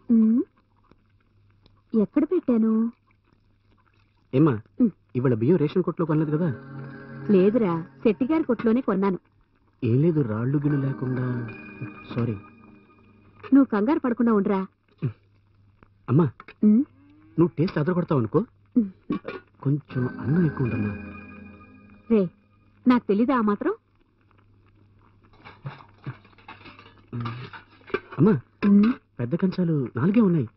ఉమ్. ఎక్కడ పెట్టాను ఏమ్మా ఉమ్. ఇవాళ బియ్యం రేషన్ కొట్లో కొనలేదు కదా లేదురా శెట్టిగారి కొట్లోనే కొన్నాను ఏం లేదు రాళ్ళు గిళ్ళు లేకుండా సారీ నువ్వు కంగారు పడకుండా ఉండరా అమ్మా ఉమ్. నువ్వు టేస్ట్ అదర కొడతావు అనుకో ఉమ్. కొంచెం అన్నం ఎక్కువ ఉందమ్మా రే నాకు తెలీదా ఆ మాత్రం అమ్మా ఉమ్. పెద్ద కంచాలు నాలుగే ఉన్నాయి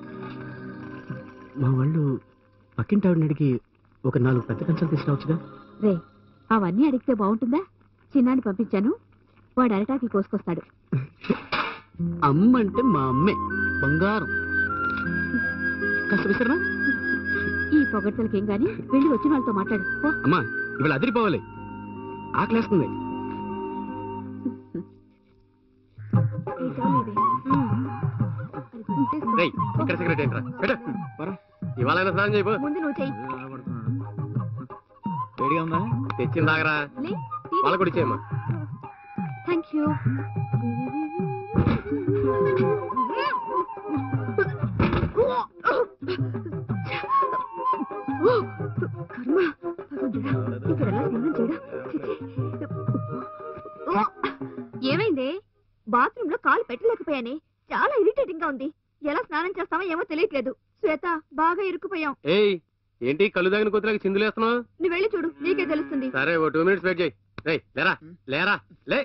మా వాళ్ళు పక్కింటి ఆవిడని అడిగి ఒక నాలుగు పెద్ద కంచాలు తీసుకురావచ్చుగా రే అవన్నీ అడిగితే బాగుంటుందా చిన్నాన్ని పంపించాను వాడు అరటాకి కోసుకొస్తాడు అమ్మ అంటే మా అమ్మే బంగారం కాస్త విసరనా ఈ పొగడ్తలకేం గాని వెళ్ళి వచ్చిన వాళ్ళతో మాట్లాడు పో అమ్మా ఇవాళ అదిరిపోవాలి ఆకలేస్తుంది రేయ్, ఇక్కడ సిగరెట్ ఏంట్రా పెట్టు. ఇవాళ స్నానం చేయబో ముందు నువ్వు చెయ్యి వేడిగా ఉందా తెచ్చిన దాగరా వాళ్ళ కూడా ఇచ్చేయమ్మా థ్యాంక్ యూ కర్మ భగవంతుడా, ఇక్కడ ఎలా స్నానం చేయడం? ఛీ, ఛీ. ఏమైంది బాత్రూమ్ లో కాలు పెట్టలేకపోయానే చాలా ఇరిటేటింగ్ గా ఉంది ఎలా స్నానం చేస్తామో ఏమో తెలియట్లేదు శ్వేత బాగా ఇరుక్కుపోయాం ఏయ్ ఏంటి కళ్ళు దాగిన కొద్దిలాగా చిందులేస్తున్నావు నువ్వు వెళ్ళి చూడు నీకే తెలుస్తుంది సరే ఓ టూ మినిట్స్ వెయిట్ చేయి రేయ్ లేరా లేరా లే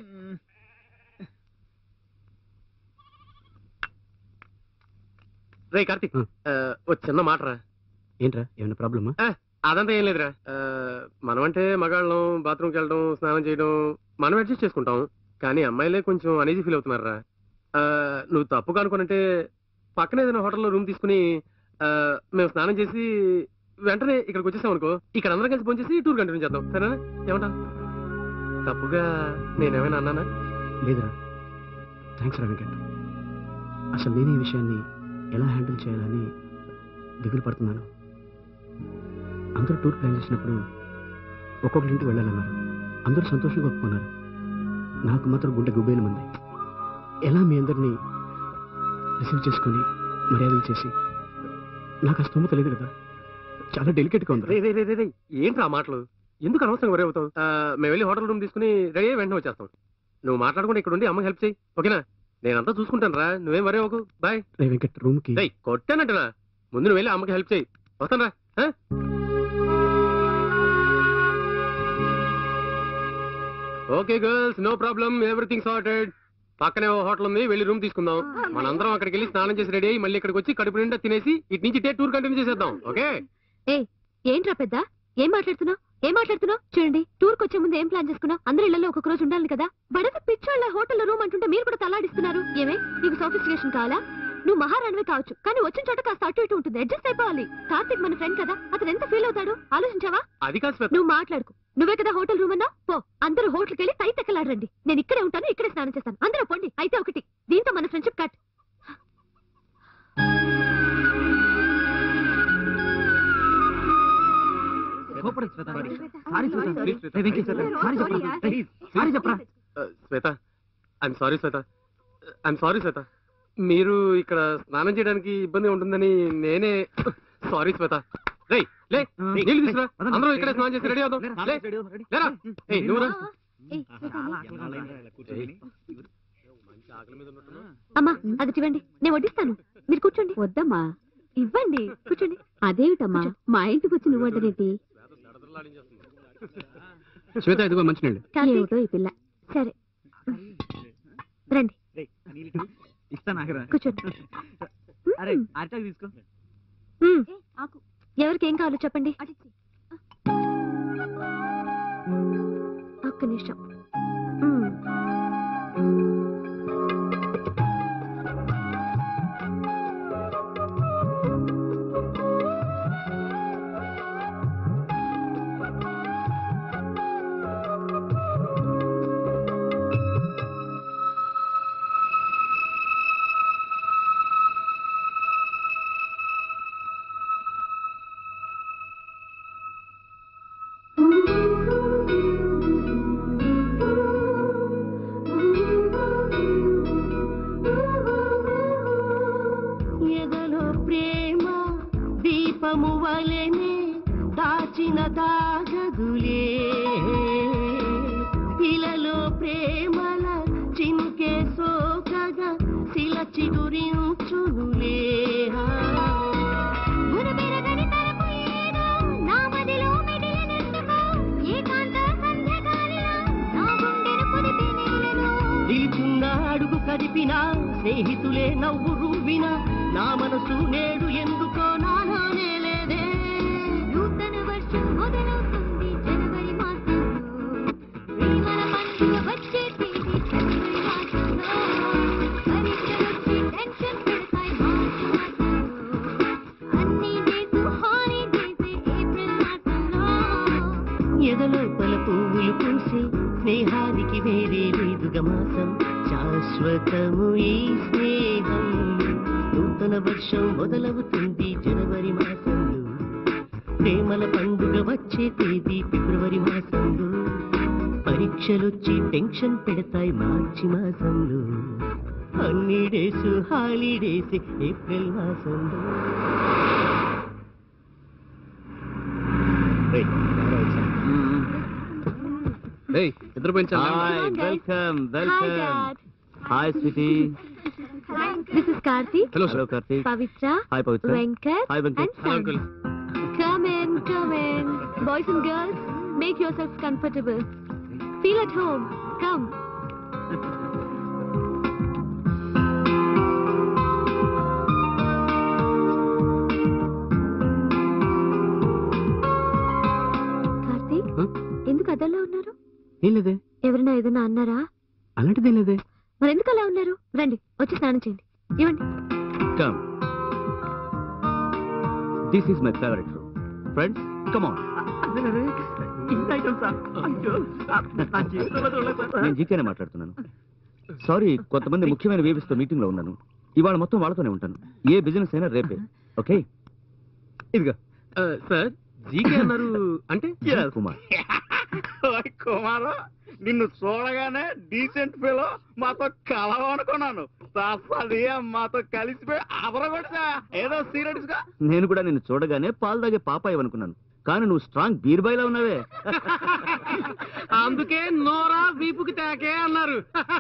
రేయ్ కార్తీక్ ఆ, ఓ చిన్న మాటరా ఏంట్రా ఏమైనా ప్రాబ్లమా అదంతా ఏం లేదురా ఆ, మనం అంటే మగాళ్ళం బాత్రూమ్కి వెళ్ళడం స్నానం చేయడం మనం అడ్జస్ట్ చేసుకుంటాం కానీ అమ్మాయిలే కొంచెం అనీజీ ఫీల్ అవుతున్నారా ఆ, నువ్వు తప్పు కనుకోనంటే పక్కన ఏదైనా హోటల్లో రూమ్ తీసుకుని ఆ, మేము స్నానం చేసి వెంటనే ఇక్కడికి వచ్చేసాం అనుకో ఇక్కడ అందరం కలిసి చేసి టూర్ కంటిన్యూ చేద్దాం సరేనా ఏమంటా తప్పుగా నేనేమైనా అన్నానా లేదురా థ్యాంక్స్ రా వెంకట్ అసలు నేను ఈ విషయాన్ని ఎలా హ్యాండిల్ చేయాలని దిగులు పడుతున్నాను అందరూ టూర్ ప్లాన్ చేసినప్పుడు ఒక్కొక్కరింటికి వెళ్ళాలన్నారు అందరూ సంతోషంగా ఒప్పుకున్నారు నాకు మాత్రం గుండె గుబేలు మంది ఎలా మీ అందరినీ రిసీవ్ చేసుకొని మర్యాదలు చేసి నాకు ఆ స్తోమత లేదు కదా చాలా డెలికేట్ గా ఉంది ఏంట్రా మాటలు ఎందుకు అనవసరంగా వరే అవుతావు మేము వెళ్ళి హోటల్ రూమ్ తీసుకుని రెడీ అయ్యి వెంటనే వచ్చేస్తాం నువ్వు మాట్లాడుకుంటే ఇక్కడ ఉండి అమ్మకి హెల్ప్ చేయి ఓకేనా నేనంతా చూసుకుంటాను రా నువ్వేం వరే అవ్వకు బాయ్ రే వెంకట్ రూమ్ కి కొట్టానంటనా ముందు నువ్వు వెళ్ళి అమ్మకి హెల్ప్ చేయి వస్తాను రా okay girls no problem everything sorted పక్కనే ఓ హోటల్ ఉంది వెళ్ళి రూమ్ తీసుకుందాం మనందరం అక్కడికి వెళ్ళి స్నానం చేసి రెడీ అయ్యి మళ్ళీ ఇక్కడికి వచ్చి కడుపు నిండా తినేసి ఇటు నుంచి ఇటే టూర్ కంటిన్యూ చేసేద్దాం ఓకే ఏ ఏంట్రా పెద్ద ఏం మాట్లాడుతున్నావు ఏం మాట్లాడుతున్నావు చూడండి టూర్ వచ్చే ముందు ఏం ప్లాన్ చేసుకున్నావు అందరి ఇళ్లలో ఒక రోజు ఉండాలి కదా బడక పిచ్చోళ్ళ హోటల్లో రూమ్ అంటుంటే మీరు కూడా తలాడిస్తున్నారు ఏమే నీకు సోఫిస్టికేషన్ కావాలా నువ్వు మహారాణివే కావచ్చు కానీ వచ్చిన చోట కాస్త అటు ఇటు ఉంటుంది అడ్జస్ట్ అయిపోవాలి కార్తిక్ మన ఫ్రెండ్ కదా అతను ఎంత ఫీల్ అవుతాడు ఆలోచించావా అది కాదు శ్వేత. నువ్వు మాట్లాడుకు నువ్వే కదా హోటల్ రూమ్ అన్నా పో అందరూ హోటల్కి వెళ్ళి తై తెక్కలాడండి నేను ఇక్కడే ఉంటాను ఇక్కడే స్నానం చేస్తాను అందరూ పోండి అయితే ఒకటి దీంతో మన friendship cut Shweta I'm sorry Shweta I'm sorry Shweta మీరు ఇక్కడ స్నానం చేయడానికి ఇబ్బంది ఉంటుందని నేనే సారీ శ్వేత రేయ్ లే నీళ్ళు తీసుకురా అందరూ ఇక్కడే స్నానం చేసి రెడీ అవుదాం లే లేరా ఏయ్ నువ్వు రా అమ్మా అది ఇవ్వండి నేను వడ్డిస్తాను మీరు కూర్చోండి వద్దమ్మా ఇవ్వండి కూర్చోండి అదేమిటమ్మా మా ఇంటికి వచ్చి నువ్వు వడ్డనేటి శ్వేత ఇదిగో మంచి నీళ్ళు ఏమిటో ఈ పిల్ల సరే రండి కూర్చోండి అరే అరటాకు తీసుకో మ్మ్. ఎవరికి ఏం కావాలో చెప్పండి ఒక్క నిమిషం మ్మ్. దీపము వలెనే దాచిన దాగదులే ఇలలో ప్రేమల చింకే సోకగా శిల చిగురించునులే గురుబెరగని తరపు ఏదో నా మదిలో మెదిలినెందుకో ఏకాంత సంధ్యగాలిలో నా గుండెను కుదిపి నీలెను. నిలుచున్న అడుగు కదిపిన స్నేహితులే నవ్వు రువ్విన నా మనసు నేడు ఎందుకో నానే లేదే నూతన వర్షం మొదలవుతుంది జనవరి మాసంలో ప్రేమల పండుగ వచ్చే తేదీ జనవరి మాసంలో పరీక్షలొచ్చి టెన్షన్ పెడతాయి మార్చి మాసంలో అన్ని డేస్ హాలిడేస్ ఏప్రిల్ మాసంలో ఎదలోపల పువ్వులు పూసి స్నేహానికి వేరే లేదుగా మాసం శాశ్వతము ఈ స్నేహం నూతన వర్షం మొదలవుతుంది జనవరి మాసంలో ప్రేమల పండుగ వచ్చే తేదీ ఫిబ్రవరి మాసంలో పరీక్షలొచ్చి టెన్షన్ పెడతాయి మార్చి మాసంలో అన్ని డేస్ హాలిడేస్ ఏప్రిల్ మాసంలో ఇద్దరు పెంచాలి hi Come on, guys. Welcome Hi, welcome Dad. Hi sweetie This is Karthik, hello hello Karthik Pavitra, hi Pavitra Venkat, hi and Venkat hello Sam. Uncle Come in, come in. Boys and girls, make yourselves comfortable. Feel at home. Come. Karthik Huh? ఎందుకు అదల్లా ఉన్నారు ఏం లేదే ఎవరైనా ఏదైనా అన్నారా అలాంటిదేం లేదే మరి ఎందుకు అలా ఉన్నారు రండి వచ్చి స్నానం చేయండి ఇవ్వండి come this is my favourite room friends come on నేను జీకేనే మాట్లాడుతున్నాను సారీ కొంతమంది ముఖ్యమైన వేవిస్తో మీటింగ్ లో ఉన్నాను ఇవాళ మొత్తం వాళ్ళతోనే ఉంటాను ఏ బిజినెస్ అయినా రేపే ఓకే ఇదిగా సార్ జీకే అన్నారు అంటే కుమార్ కుమారు నిన్ను చూడగానే డీసెంట్ ఫీలో మాతో కలవనుకున్నాను అసలు మాతో కలిసిపోయి అదరగొట్టా ఏదో సీరియస్ గా నేను కూడా నిన్ను చూడగానే పాలు తాగే పాపాయి అనుకున్నాను కానీ నువ్వు స్ట్రాంగ్ బీర్ బాయ్లా ఉన్నావే అందుకే నోరా వీపుకి తాకే అన్నారు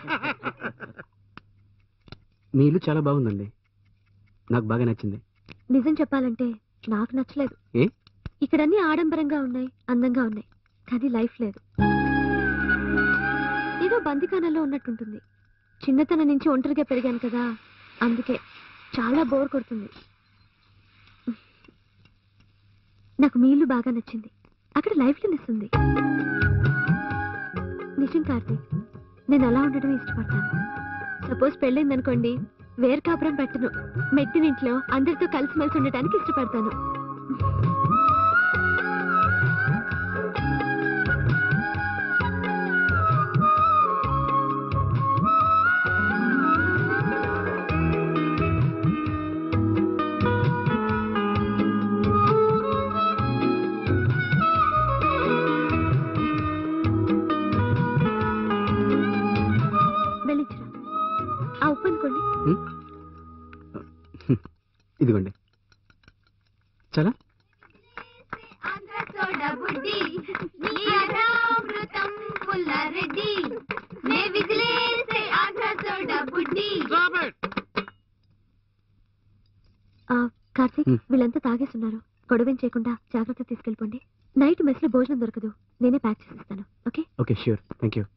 మీ ఇల్లు చాలా బాగుందండి నాకు బాగా నచ్చింది నిజం చెప్పాలంటే నాకు నచ్చలేదు ఏ ఇక్కడ అన్ని ఆడంబరంగా ఉన్నాయి అందంగా ఉన్నాయి కానీ లైఫ్ లేదు ఏదో బందికానంలో ఉన్నట్టుంటుంది చిన్నతనం నుంచి ఒంటరిగా పెరిగాను కదా అందుకే చాలా బోర్ కొడుతుంది నాకు మీ ఇల్లు బాగా నచ్చింది అక్కడ లైఫ్ ఉంది నిజం కార్తీక్ నేను అలా ఉండడమే ఇష్టపడతాను సపోజ్ పెళ్ళైందనుకోండి వేరు కాపురం పెట్టను మెట్టినింట్లో అందరితో కలిసిమెలిసి ఉండటానికి ఇష్టపడతాను వెళ్ళించరా ఆ ఉప్పు అనుకోండి ఇదిగోండి చాలా ఆంధ్ర సోడా బుడ్డి నీ అమృతం పుల్లారెడ్డి నే విజిలేసే ఆంధ్ర సోడా బుడ్డి కార్తీక్ Hmm. వీళ్ళంతా తాగేస్తున్నారు గొడవేం చేయకుండా జాగ్రత్త తీసుకెళ్ళిపోండి నైట్ మెస్ లో భోజనం దొరకదు నేనే ప్యాక్ చేసిస్తాను okay okay sure thank you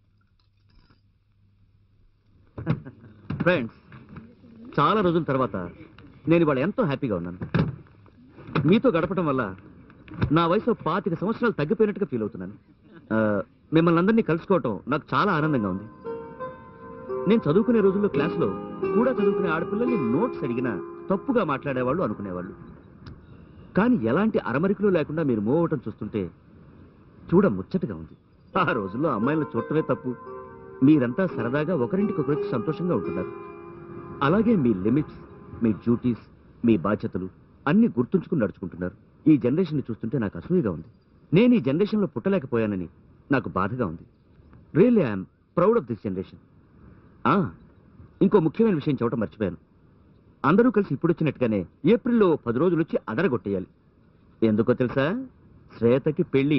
friends చాలా రోజుల తర్వాత నేను ఇవాళ ఎంతో హ్యాపీగా ఉన్నాను మీతో గడపడం వల్ల నా వయసు పాతిక సంవత్సరాలు తగ్గిపోయినట్టుగా ఫీల్ అవుతున్నాను ఆ, మిమ్మల్ని అందరినీ కలుసుకోవటం నాకు చాలా ఆనందంగా ఉంది నేను చదువుకునే రోజుల్లో క్లాస్లో కూడా చదువుకునే ఆడపిల్లల్ని నోట్స్ అడిగినా తప్పుగా మాట్లాడేవాళ్ళు అనుకునేవాళ్ళు కానీ ఎలాంటి అరమరికలు లేకుండా మీరు మూవ్ అవటం చూస్తుంటే చూడ ముచ్చటగా ఉంది ఆ రోజుల్లో అమ్మాయిలను చూడటమే తప్పు మీరంతా సరదాగా ఒకరింటికి ఒకరికి సంతోషంగా ఉంటున్నారు అలాగే మీ లిమిట్స్ మీ డ్యూటీస్ మీ బాధ్యతలు అన్ని గుర్తుంచుకుని నడుచుకుంటున్నారు ఈ జనరేషన్ చూస్తుంటే నాకు అసూయగా ఉంది నేను ఈ జనరేషన్లో పుట్టలేకపోయానని నాకు బాధగా ఉంది really I'm proud of this generation ఇంకో ముఖ్యమైన విషయం చెప్పడం మర్చిపోయాను అందరూ కలిసి ఇప్పుడు వచ్చినట్టుగానే ఏప్రిల్లో ఓ పది రోజులు వచ్చి అదరగొట్టేయాలి ఎందుకో తెలుసా శ్వేతకి పెళ్లి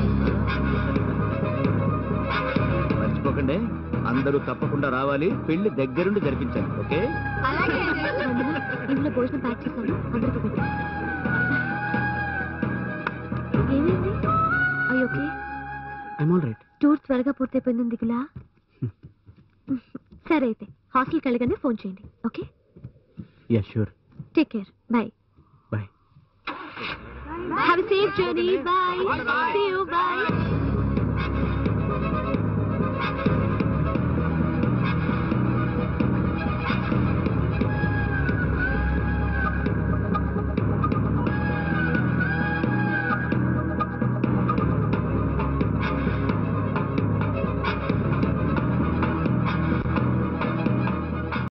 మర్చిపోకండి అందరూ తప్పకుండా రావాలి పెళ్లి దగ్గరుండి జరిపించాలి ఓకే ఇంట్లో భోజనం ప్యాక్ చేశాను అందరికీ పెట్టు ఏమైంది అయ్యి okay I'm all right tour త్వరగా పూర్తయిపోయింది దిగులా సరే అయితే హాస్టల్కి వెళ్ళగానే ఫోన్ చేయండి okay yeah sure take care bye bye have safe journey bye see you bye